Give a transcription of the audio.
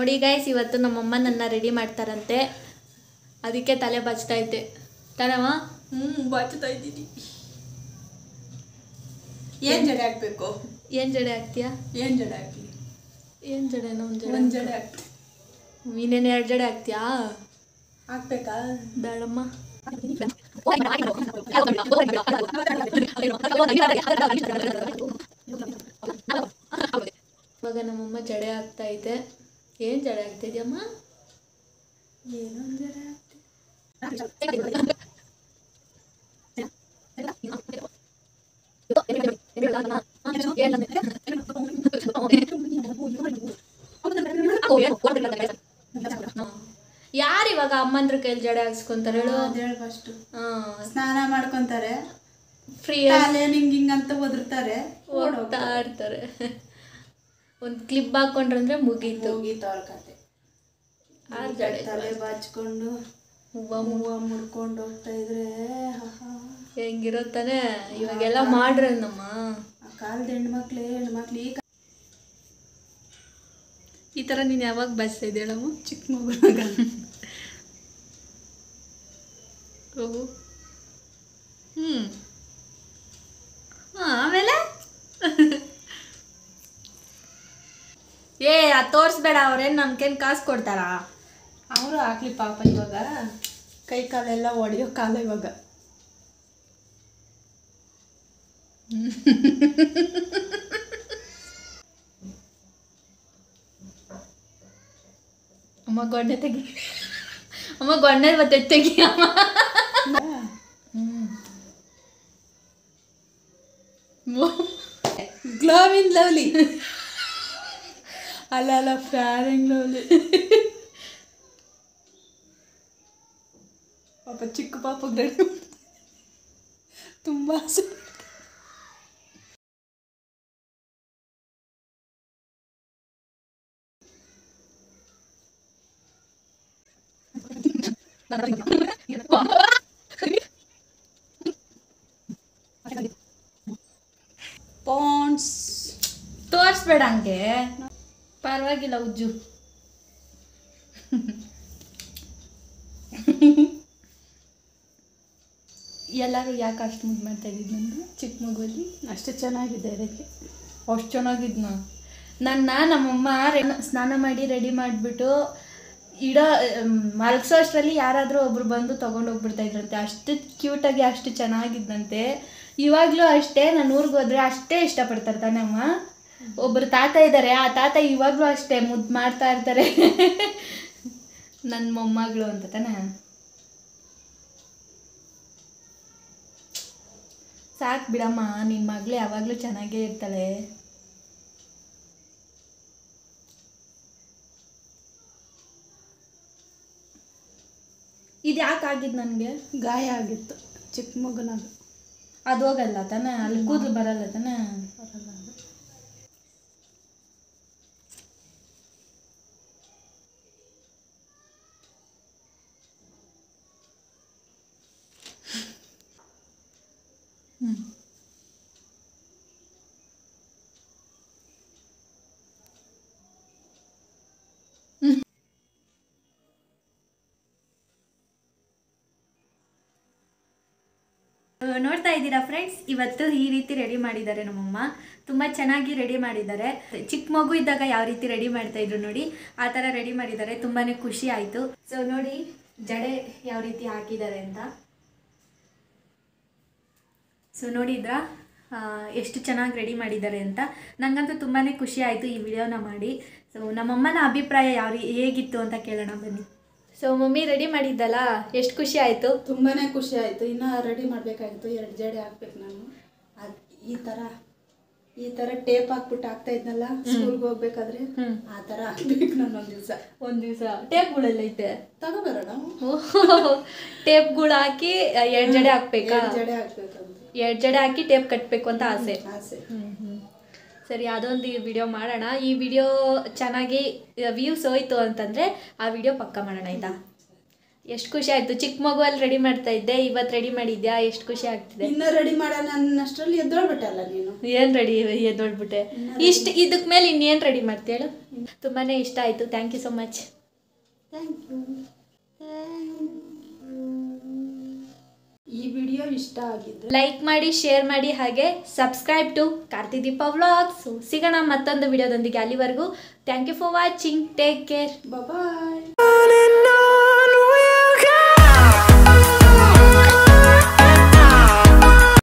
ನೋಡಿ ಗೈಸ್ ಇವತ್ತು ನಮ್ಮಮ್ಮ ನನ್ನ ರೆಡಿ ಮಾಡ್ತಾರಂತೆ ಅದಕ್ಕೆ ತಲೆ ಬಚ್ತೈತೆ ತಾನಮ್ಮ ಹ್ಞೂ ಬಾಚುತ್ತಾ ಇದ್ದೀನಿ ಏನು ಜಡೆ ಹಾಕ್ಬೇಕು ಏನು ಜಡೆ ಹಾಕ್ತೀಯಾ ಏನು ಜಡೆ ಹಾಕ್ಲಿ ಏನು ಜಡೆನೋ ಒಂದು ಜಡೆ ಒಂದು ಜಡೆ ಹಾಕ್ತಿ ನೀನೇನು ಎರಡು ಜಡೆ ಹಾಕ್ತೀಯಾ ಹಾಕ್ಬೇಕಾ ಬೇಡಮ್ಮ ಇವಾಗ ನಮ್ಮಮ್ಮ ಜಡೆ ಹಾಕ್ತಾ ಐತೆ ಏನು ಜಡೆ ಹಾಕ್ತಿದ್ಯಮ್ಮ ಏನೊಂದು ಜಡೆ ಹಾಕ್ತಿ ಯಾರು ಇವಾಗ ಅಮ್ಮಂದ್ರ ಕೈಲಿ ಜಡೆ ಹಾಕ್ಸ್ಕೊಂತಾರೆ ಹೇಳು ಅದು ಹೇಳಿ ಫಸ್ಟು ಹಾಂ ಸ್ನಾನ ಮಾಡ್ಕೊಂತಾರೆ ಫ್ರೀ ಕಾಲೇ ಹಿಂಗ್ ಹಿಂಗ್ ಅಂತ ಒದರ್ತಾರೆ ಓಡ್ತಾ ಇರ್ತಾರೆ ಒಂದು ಕ್ಲಿಪ್ ಹಾಕೊಂಡ್ರಂದ್ರೆ ಮುಗೀತು ಹೋಗಿತ್ತು ಅವ್ರ ಕತೆ ಆರ್ ಜಡೆ ತಲೆ ಬಾಚ್ಕೊಂಡು ಹೂವ ಹೂವ ಮುಡ್ಕೊಂಡು ಹೋಗ್ತಾ ಇದ್ರೆ ಆಹಾ. ಹೆಂಗಿರುತ್ತಾನೆ ಇವಾಗೆಲ್ಲ ಮಾಡ್ರೆ ನಮ್ಮ ಆ ಕಾಲದ ಹೆಣ್ಮಕ್ಳು ಹೆಣ್ಮಕ್ಳು ಈ ಈ ಥರ ನೀನು ಯಾವಾಗ ಬಸ್ತಾ ಇದ್ದೇಳಮ್ಮ ಚಿಕ್ಕ ಮಗುವಾಗ ಓಹೋ ಹ್ಞೂ ಹಾಂ ಆಮೇಲೆ ಏ ಅದು ತೋರಿಸ್ಬೇಡ ಅವ್ರೇನು ನಮ್ಗೇನು ಕಾಸು ಕೊಡ್ತಾರಾ ಅವರು ಹಾಕ್ಲಿ ಪಾಪ ಇವಾಗ ಕೈ ಕಾಲೆಲ್ಲ ಒಡೆಯೋ ಕಾಲ ಇವಾಗ ಅಮ್ಮ ಗೊಣ್ಣೆ ತೆಗಿ ಅಮ್ಮ ಗೊಣ್ಣೆ ಮತ್ತೆ ತೆಗಿ ಅಮ್ಮ ಗ್ಲೋವಿನ್ ಲವ್ಲಿ ಅಲ್ಲ ಅಲ್ಲ ಫ್ಯಾರಿಂಗ್ ಲವ್ಲಿ ಪಾಪ ಚಿಕ್ಕ ಪಾಪ ತುಂಬ ಆಸೆ ಪಾಂಡ್ಸ್ ತೋರಿಸ್ಬೇಡ ಹಂಗೆ ಪರವಾಗಿಲ್ಲ ಉಜ್ಜು ಎಲ್ಲರೂ ಯಾಕೆ ಅಷ್ಟು ಮುದ್ದು ಮಾಡ್ತಾ ಇದ್ದಿದ್ದು ನಂದು ಚಿಕ್ಕ ಮಗುವಲ್ಲಿ ಅಷ್ಟು ಚೆನ್ನಾಗಿದೆ ಅದಕ್ಕೆ ಅಷ್ಟು ಚೆನ್ನಾಗಿದ್ನ ನನ್ನ ನಮ್ಮಮ್ಮ ರೆ- ಸ್ನಾನ ಮಾಡಿ ರೆಡಿ ಮಾಡಿಬಿಟ್ಟು ಇಡೋ ಮಲಗಿಸೋ ಅಷ್ಟರಲ್ಲಿ ಯಾರಾದರೂ ಒಬ್ರು ಬಂದು ತೊಗೊಂಡು ಹೋಗ್ಬಿಡ್ತಾ ಇದ್ರಂತೆ ಅಷ್ಟು ಕ್ಯೂಟಾಗಿ ಅಷ್ಟು ಚೆನ್ನಾಗಿದ್ದಂತೆ ಇವಾಗಲೂ ಅಷ್ಟೇ ನಾನು ಊರಿಗೆ ಹೋದ್ರೆ ಅಷ್ಟೇ ಇಷ್ಟಪಡ್ತಾರೆ ತಾನೇ ಅಮ್ಮ ಒಬ್ಬರು ತಾತ ಇದ್ದಾರೆ ಆ ತಾತ ಇವಾಗಲೂ ಅಷ್ಟೇ ಮುದ್ದು ಮಾಡ್ತಾ ಇರ್ತಾರೆ ನನ್ನ ಮೊಮ್ಮಗಳು ಅಂತ ತಾನೇ ಸಾಕು ಬಿಡಮ್ಮ ನಿನ್ನ ಮಗಳು ಯಾವಾಗಲೂ ಚೆನ್ನಾಗೇ ಇರ್ತಾಳೆ ಇದು ಯಾಕೆ ಆಗಿದ್ದು ನನಗೆ ಗಾಯ ಆಗಿತ್ತು ಚಿಕ್ಕ ಮಗುನಾಗ ಅದು ಹೋಗಲ್ಲ ತಾನೇ ಅಲ್ಲಿ ಕೂದಲು ಬರಲ್ಲ ತಾನೇ ಬರಲ್ಲ ಅದು. ನೋಡ್ತಾ ಇದ್ದೀರಾ ಫ್ರೆಂಡ್ಸ್ ಇವತ್ತು ಈ ರೀತಿ ರೆಡಿ ಮಾಡಿದ್ದಾರೆ ನಮ್ಮಮ್ಮ ತುಂಬ ಚೆನ್ನಾಗಿ ರೆಡಿ ಮಾಡಿದ್ದಾರೆ ಚಿಕ್ಕ ಮಗು ಇದ್ದಾಗ ಯಾವ ರೀತಿ ರೆಡಿ ಮಾಡ್ತಾ ಇದ್ರು ನೋಡಿ ಆ ಥರ ರೆಡಿ ಮಾಡಿದ್ದಾರೆ ತುಂಬಾ ಖುಷಿ ಆಯಿತು ಸೊ ನೋಡಿ ಜಡೆ ಯಾವ ರೀತಿ ಹಾಕಿದ್ದಾರೆ ಅಂತ ಸೊ ನೋಡಿದ್ರಾ ಆ, ಎಷ್ಟು ಚೆನ್ನಾಗಿ ರೆಡಿ ಮಾಡಿದ್ದಾರೆ ಅಂತ ನನಗಂತೂ ತುಂಬಾ ಖುಷಿ ಆಯಿತು ಈ ವಿಡಿಯೋನ ಮಾಡಿ ಸೊ ನಮ್ಮಮ್ಮನ ಅಭಿಪ್ರಾಯ ಯಾವ ರೀ ಹೇಗಿತ್ತು ಅಂತ ಕೇಳೋಣ ಬನ್ನಿ ಸೊ ಮಮ್ಮಿ ರೆಡಿ ಮಾಡಿದ್ದಲ್ಲ ಎಷ್ಟು ಖುಷಿ ಆಯಿತು ತುಂಬಾನೇ ಖುಷಿ ಆಯ್ತು ಇನ್ನ ರೆಡಿ ಮಾಡ್ಬೇಕಾಗಿತ್ತು ಎರಡು ಜಡೆ ಹಾಕ್ಬೇಕು ನಾನು ಅದ್ ಈ ತರ ಈ ತರ ಟೇಪ್ ಹಾಕ್ಬಿಟ್ಟು ಹಾಕ್ತಾ ಇದ್ನಲ್ಲ ಸ್ಕೂಲ್ಗೆ ಹೋಗ್ಬೇಕಾದ್ರೆ ಹ್ಮ್. ಆ ತರ ಹಾಕ್ಬೇಕು ನಾನು ಒಂದ್ ದಿವ್ಸ ಒಂದು ದಿವಸ ಟೇಪ್ಗಳೆಲ್ಲ ಐತೆ ತಗೋಬರೋಣ ಟೇಪ್ಗಳು ಹಾಕಿ ಎರಡು ಜಡೆ ಹಾಕ್ಬೇಕಾ ಎರಡ್ ಜಡೆ ಹಾಕ್ಬೇಕಂತ ಎರಡು ಜಡೆ ಹಾಕಿ ಟೇಪ್ ಕಟ್ಟಬೇಕು ಅಂತ ಆಸೆ ಆಸೆ ಸರಿ ಅದೊಂದು ವಿಡಿಯೋ ಮಾಡೋಣ ಈ ವಿಡಿಯೋ ಚೆನ್ನಾಗಿ ವ್ಯೂಸ್ ಹೋಯ್ತು ಅಂತಂದರೆ ಆ ವಿಡಿಯೋ ಪಕ್ಕ ಮಾಡೋಣ ಆಯಿತಾ ಎಷ್ಟು ಖುಷಿ ಆಯ್ತು ಚಿಕ್ಕ ಮಗುವಲ್ಲಿ ರೆಡಿ ಮಾಡ್ತಾ ಇದ್ದೆ ಇವತ್ತು ರೆಡಿ ಮಾಡಿದ್ಯಾ ಎಷ್ಟು ಖುಷಿ ಆಗ್ತಿದೆ ಇನ್ನ ರೆಡಿ ಮಾಡೋಣ ಅನ್ನಷ್ಟರಲ್ಲಿ ಎದ್ದೋಳ್ಬಿಟ್ಟಲ್ಲ ನೀನು ಏನ್ ರೆಡಿ ಎದ್ದೋಡ್ಬಿಟ್ಟೆ ಇಷ್ಟು ಇದಕ್ ಮೇಲೆ ಇನ್ನೇನು ರೆಡಿ ಮಾಡ್ತೀಯ ಹೇಳು ತುಂಬಾನೇ ಇಷ್ಟ ಆಯ್ತು thank you so much thank you ಈ ವಿಡಿಯೋ ಇಷ್ಟ ಆಗಿದ್ರೆ ಲೈಕ್ ಮಾಡಿ ಶೇರ್ ಮಾಡಿ ಹಾಗೆ ಸಬ್ಸ್ಕ್ರೈಬ್ ಟು ಕಾರ್ತಿದೀಪ ವ್ಲಾಗ್ಸ್ ಸಿಗೋಣ ಮತ್ತೊಂದು ವಿಡಿಯೋದೊಂದಿಗೆ ಅಲ್ಲಿವರೆಗೂ thank you for watching take care bye